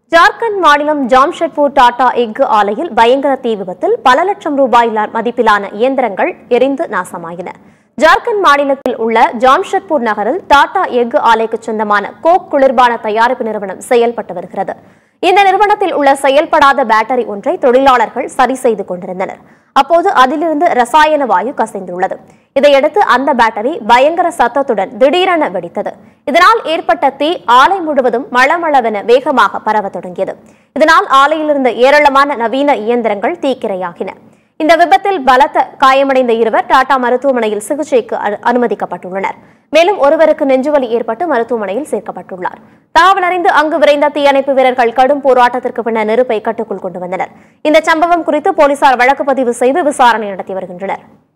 ஜார்க்கண்ட் மாநிலம் ஜாம்ஷெட்பூர் டாடா எஃகு ஆலையில் பயங்கர தீ விபத்தில் பல லட்சம் ரூபாய் மதிப்பிலான இயந்திரங்கள் எரிந்து நாசமாயின ஜார்க்கண்ட் மாநிலத்தில் உள்ள ஜாம்ஷெட்பூர் நகரில் டாடா எஃகு ஆலைக்கு சொந்தமான கோக் குளிர்பான தயாரிப்பு நிறுவனம் செயல்பட்டு வருகிறது இந்த நிறுவனத்தில் உள்ள செயல்படாத பேட்டரி ஒன்றை தொழிலாளர்கள் சரி செய்து கொண்டிருந்தனர் அப்போது அதிலிருந்து ரசாயன வாயு கசிந்துள்ளது இதையடுத்து அந்த பேட்டரி பயங்கர சத்தத்துடன் திடீரென வெடித்தது இதனால் ஏற்பட்ட தீ ஆலை முழுவதும் மளமளவென வேகமாக பரவத் தொடங்கியது இதனால் ஆலையில் இருந்த ஏராளமான நவீன இயந்திரங்கள் தீக்கிரையாகின இந்த விபத்தில் பலத்த காயமடைந்த இருவர் டாடா மருத்துவமனையில் சிகிச்சைக்கு அனு- அனுமதிக்கப்பட்டுள்ளனர் மேலும் ஒருவருக்கு நெஞ்சுவலி ஏற்பட்டு மருத்துவமனையில் சேர்க்கப்பட்டுள்ளார் தகவல் அறிந்து அங்கு விரைந்த தீயணைப்பு வீரர்கள் கடும் போராட்டத்திற்கு பின்னர் நெருப்பை கட்டுக்குள் கொண்டு வந்தனர் இந்த சம்பவம் குறித்து போலீசார் வழக்கு பதிவு செய்து விசாரணை நடத்தி வருகின்றனர்